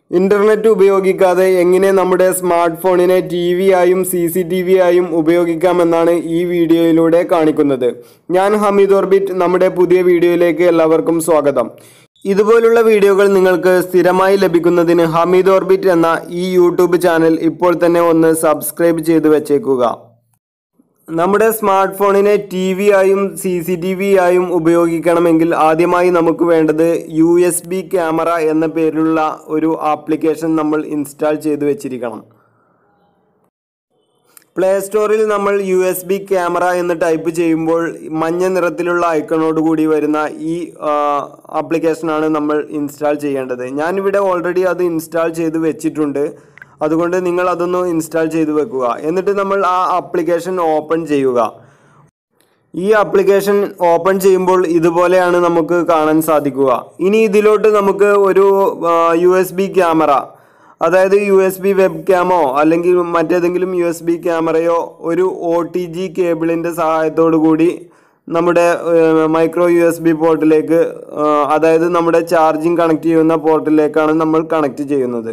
internet ഉപയോഗിക്കാതെ എങ്ങനെ നമ്മുടെ സ്മാർട്ട് ഫോണിനെ ടി വി ആയും സി സി ടി വി ആയും ഉപയോഗിക്കാമെന്നാണ് ഈ വീഡിയോയിലൂടെ കാണിക്കുന്നത് ഞാൻ ഹമീദ് ഓർബിറ്റ് നമ്മുടെ പുതിയ വീഡിയോയിലേക്ക് എല്ലാവർക്കും സ്വാഗതം ഇതുപോലുള്ള വീഡിയോകൾ നിങ്ങൾക്ക് സ്ഥിരമായി ലഭിക്കുന്നതിന് ഹമീദ് ഓർബിറ്റ് എന്ന ഈ യൂട്യൂബ് ചാനൽ ഇപ്പോൾ തന്നെ ഒന്ന് സബ്സ്ക്രൈബ് ചെയ്തു വെച്ചേക്കുക നമ്മുടെ സ്മാർട്ട് ഫോണിനെ ടി വി ആയും സി സി ടി വി ആയും ഉപയോഗിക്കണമെങ്കിൽ ആദ്യമായി നമുക്ക് വേണ്ടത് യു എസ് ബി ക്യാമറ എന്ന പേരിലുള്ള ഒരു ആപ്ലിക്കേഷൻ നമ്മൾ ഇൻസ്റ്റാൾ ചെയ്തു വെച്ചിരിക്കണം പ്ലേ സ്റ്റോറിൽ നമ്മൾ യു എസ് ബി ക്യാമറ എന്ന് ടൈപ്പ് ചെയ്യുമ്പോൾ മഞ്ഞ നിറത്തിലുള്ള ഐക്കണോട് കൂടി വരുന്ന ഈ ആപ്ലിക്കേഷനാണ് നമ്മൾ ഇൻസ്റ്റാൾ ചെയ്യേണ്ടത് ഞാനിവിടെ ഓൾറെഡി അത് ഇൻസ്റ്റാൾ ചെയ്ത് വെച്ചിട്ടുണ്ട് അതുകൊണ്ട് നിങ്ങൾ അതൊന്ന് ഇൻസ്റ്റാൾ ചെയ്ത് വെക്കുക എന്നിട്ട് നമ്മൾ ആ ആപ്ലിക്കേഷൻ ഓപ്പൺ ചെയ്യുക ഈ ആപ്ലിക്കേഷൻ ഓപ്പൺ ചെയ്യുമ്പോൾ ഇതുപോലെയാണ് നമുക്ക് കാണാൻ സാധിക്കുക ഇനി ഇതിലോട്ട് നമുക്ക് ഒരു യു എസ് ബി ക്യാമറ അതായത് യു എസ് ബി വെബ് ക്യാമോ അല്ലെങ്കിൽ മറ്റേതെങ്കിലും യു എസ് ബി ക്യാമറയോ ഒരു ഒ ടി ജി കേബിളിൻ്റെ സഹായത്തോടു കൂടി നമ്മുടെ മൈക്രോ യു എസ് ബി പോർട്ടിലേക്ക് അതായത് നമ്മുടെ ചാർജിങ് കണക്ട് ചെയ്യുന്ന പോർട്ടിലേക്കാണ് നമ്മൾ കണക്ട് ചെയ്യുന്നത്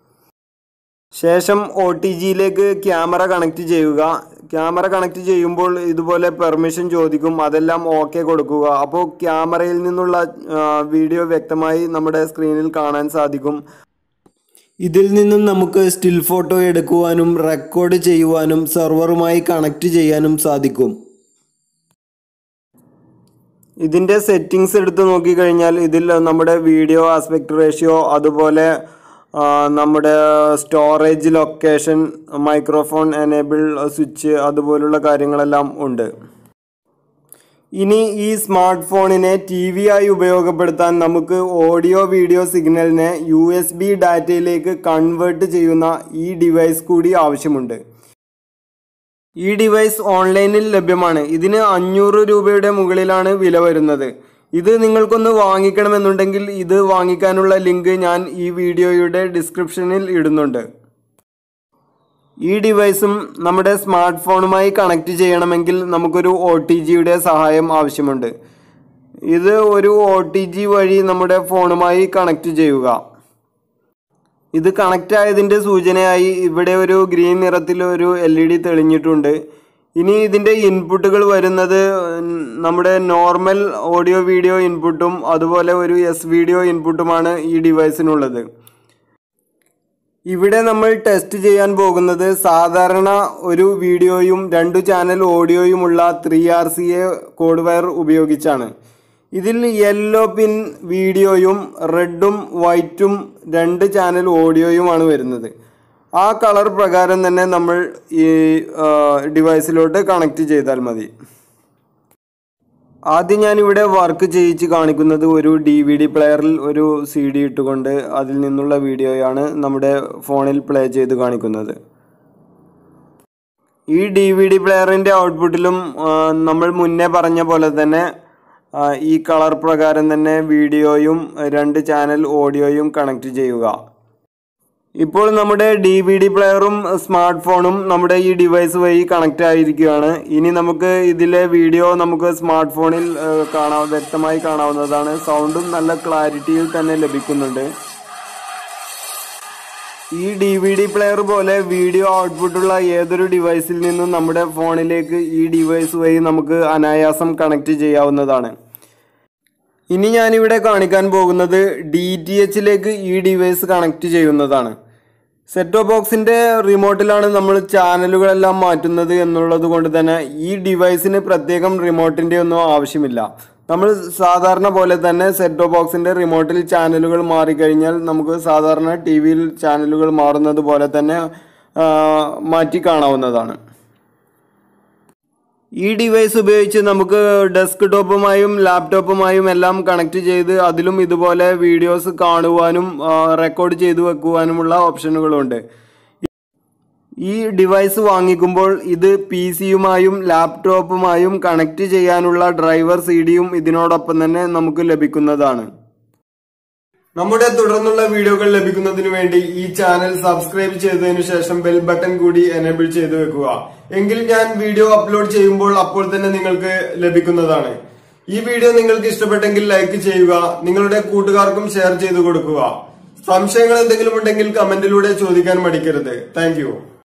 ശേഷം ഒ ടി ജിയിലേക്ക് ക്യാമറ കണക്ട് ചെയ്യുക ക്യാമറ കണക്ട് ചെയ്യുമ്പോൾ ഇതുപോലെ പെർമിഷൻ ചോദിക്കും അതെല്ലാം ഓക്കെ കൊടുക്കുക അപ്പോൾ ക്യാമറയിൽ നിന്നുള്ള വീഡിയോ വ്യക്തമായി നമ്മുടെ സ്ക്രീനിൽ കാണാൻ സാധിക്കും ഇതിൽ നിന്നും നമുക്ക് സ്റ്റിൽ ഫോട്ടോ എടുക്കുവാനും റെക്കോർഡ് ചെയ്യുവാനും സെർവറുമായി കണക്ട് ചെയ്യാനും സാധിക്കും ഇതിൻ്റെ സെറ്റിങ്സ് എടുത്ത് നോക്കിക്കഴിഞ്ഞാൽ ഇതിൽ നമ്മുടെ വീഡിയോ ആസ്പെക്ട് റേഷ്യോ അതുപോലെ നമ്മുടെ storage location microphone enable switch അതുപോലുള്ള കാര്യങ്ങളെല്ലാം ഉണ്ട് ഇനി ഈ സ്മാർട്ട് ഫോണിനെ ടി വി ആയി ഉപയോഗപ്പെടുത്താൻ നമുക്ക് ഓഡിയോ വീഡിയോ സിഗ്നലിനെ യു എസ് ബി ഡാറ്റയിലേക്ക് കൺവേർട്ട് ചെയ്യുന്ന ഈ ഡിവൈസ് കൂടി ആവശ്യമുണ്ട് ഈ ഡിവൈസ് ഓൺലൈനിൽ ലഭ്യമാണ് ഇതിന് അഞ്ഞൂറ് രൂപയുടെ മുകളിലാണ് വില വരുന്നത് ഇത് നിങ്ങൾക്കൊന്ന് വാങ്ങിക്കണമെന്നുണ്ടെങ്കിൽ ഇത് വാങ്ങിക്കാനുള്ള ലിങ്ക് ഞാൻ ഈ വീഡിയോയുടെ ഡിസ്ക്രിപ്ഷനിൽ ഇടുന്നുണ്ട് ഈ ഡിവൈസും നമ്മുടെ സ്മാർട്ട് ഫോണുമായി കണക്ട് ചെയ്യണമെങ്കിൽ നമുക്കൊരു ഒ ടി ജിയുടെ സഹായം ആവശ്യമുണ്ട് ഇത് ഒരു ഒ ടി ജി വഴി നമ്മുടെ ഫോണുമായി കണക്ട് ചെയ്യുക ഇത് കണക്റ്റ് ആയതിൻ്റെ സൂചനയായി ഇവിടെ ഒരു ഗ്രീൻ നിറത്തിൽ ഒരു എൽ ഇ ഡി തെളിഞ്ഞിട്ടുണ്ട് ഇനി ഇതിൻ്റെ ഇൻപുട്ടുകൾ വരുന്നത് നമ്മുടെ നോർമൽ ഓഡിയോ വീഡിയോ ഇൻപുട്ടും അതുപോലെ ഒരു എസ് വീഡിയോ ഇൻപുട്ടുമാണ് ഈ ഡിവൈസിനുള്ളത് ഇവിടെ നമ്മൾ ടെസ്റ്റ് ചെയ്യാൻ പോകുന്നത് സാധാരണ ഒരു വീഡിയോയും രണ്ടു ചാനൽ ഓഡിയോയുമുള്ള three R C A cord wire ഉപയോഗിച്ചാണ് ഇതിൽ യെല്ലോ പിൻ വീഡിയോയും റെഡും വൈറ്റും രണ്ട് ചാനൽ ഓഡിയോയുമാണ് വരുന്നത് ആ കളർ പ്രകാരം തന്നെ നമ്മൾ ഈ ഡിവൈസിലോട്ട് കണക്ട് ചെയ്താൽ മതി ആദ്യം ഞാനിവിടെ വർക്ക് ചെയ്യിച്ച് കാണിക്കുന്നത് ഒരു ഡി വി ഡി പ്ലെയറിൽ ഒരു സി ഡി ഇട്ടുകൊണ്ട് അതിൽ നിന്നുള്ള വീഡിയോയാണ് നമ്മുടെ ഫോണിൽ പ്ലേ ചെയ്ത് കാണിക്കുന്നത് ഈ ഡി വി ഡി പ്ലെയറിൻ്റെ ഔട്ട്പുട്ടിലും നമ്മൾ മുന്നേ പറഞ്ഞ പോലെ തന്നെ ഈ കളർ പ്രകാരം തന്നെ വീഡിയോയും രണ്ട് ചാനൽ ഓഡിയോയും കണക്ട് ചെയ്യുക ഇപ്പോൾ നമ്മുടെ ഡി വി ഡി പ്ലെയറും സ്മാർട്ട് ഫോണും നമ്മുടെ ഈ ഡിവൈസ് വഴി കണക്റ്റ് ആയിരിക്കുകയാണ് ഇനി നമുക്ക് ഇതിലെ വീഡിയോ നമുക്ക് സ്മാർട്ട് ഫോണിൽ കാണാ വ്യക്തമായി കാണാവുന്നതാണ് സൗണ്ടും നല്ല ക്ലാരിറ്റിയിൽ തന്നെ ലഭിക്കുന്നുണ്ട് ഈ ഡി വി ഡി പ്ലെയർ പോലെ വീഡിയോ ഔട്ട്പുട്ടുള്ള ഏതൊരു ഡിവൈസിൽ നിന്നും നമ്മുടെ ഫോണിലേക്ക് ഈ ഡിവൈസ് വഴി നമുക്ക് അനായാസം കണക്ട് ചെയ്യാവുന്നതാണ് ഇനി ഞാനിവിടെ കാണിക്കാൻ പോകുന്നത് ഡി ടി എച്ചിലേക്ക് ഈ ഡിവൈസ് കണക്ട് ചെയ്യുന്നതാണ് സെറ്റ് ബോക്സിൻ്റെ റിമോട്ടിലാണ് നമ്മൾ ചാനലുകളെല്ലാം മാറ്റുന്നത് എന്നുള്ളത് കൊണ്ട് തന്നെ ഈ ഡിവൈസിന് പ്രത്യേകം റിമോട്ടിൻ്റെ ഒന്നും ആവശ്യമില്ല നമ്മൾ സാധാരണ പോലെ തന്നെ സെറ്റ് ബോക്സിൻ്റെ റിമോട്ടിൽ ചാനലുകൾ മാറിക്കഴിഞ്ഞാൽ നമുക്ക് സാധാരണ ടി വിയിൽ ചാനലുകൾ മാറുന്നത് പോലെ തന്നെ മാറ്റി കാണാവുന്നതാണ് ഈ ഡിവൈസ് ഉപയോഗിച്ച് നമുക്ക് ഡെസ്ക് ടോപ്പുമായും ലാപ്ടോപ്പുമായും എല്ലാം കണക്ട് ചെയ്ത് അതിലും ഇതുപോലെ വീഡിയോസ് കാണുവാനും റെക്കോർഡ് ചെയ്തു വെക്കുവാനുമുള്ള ഓപ്ഷനുകളുണ്ട് ഈ ഡിവൈസ് വാങ്ങിക്കുമ്പോൾ ഇത് പി സിയുമായും ലാപ്ടോപ്പുമായും കണക്ട് ചെയ്യാനുള്ള ഡ്രൈവർ സി ഡിയും ഇതിനോടൊപ്പം തന്നെ നമുക്ക് ലഭിക്കുന്നതാണ് നമ്മുടെ തുടർന്നുള്ള വീഡിയോകൾ ലഭിക്കുന്നതിന് വേണ്ടി ഈ ചാനൽ സബ്സ്ക്രൈബ് ചെയ്തതിനു ശേഷം ബെൽ ബട്ടൺ കൂടി എനേബിൾ ചെയ്തു വെക്കുക എങ്കിൽ ഞാൻ വീഡിയോ അപ്ലോഡ് ചെയ്യുമ്പോൾ അപ്പോൾ തന്നെ നിങ്ങൾക്ക് ലഭിക്കുന്നതാണ് ഈ വീഡിയോ നിങ്ങൾക്ക് ഇഷ്ടപ്പെട്ടെങ്കിൽ ലൈക്ക് ചെയ്യുക നിങ്ങളുടെ കൂട്ടുകാർക്കും ഷെയർ ചെയ്തു കൊടുക്കുക സംശയങ്ങൾ എന്തെങ്കിലും ഉണ്ടെങ്കിൽ കമന്റിലൂടെ ചോദിക്കാൻ മടിക്കരുത് താങ്ക്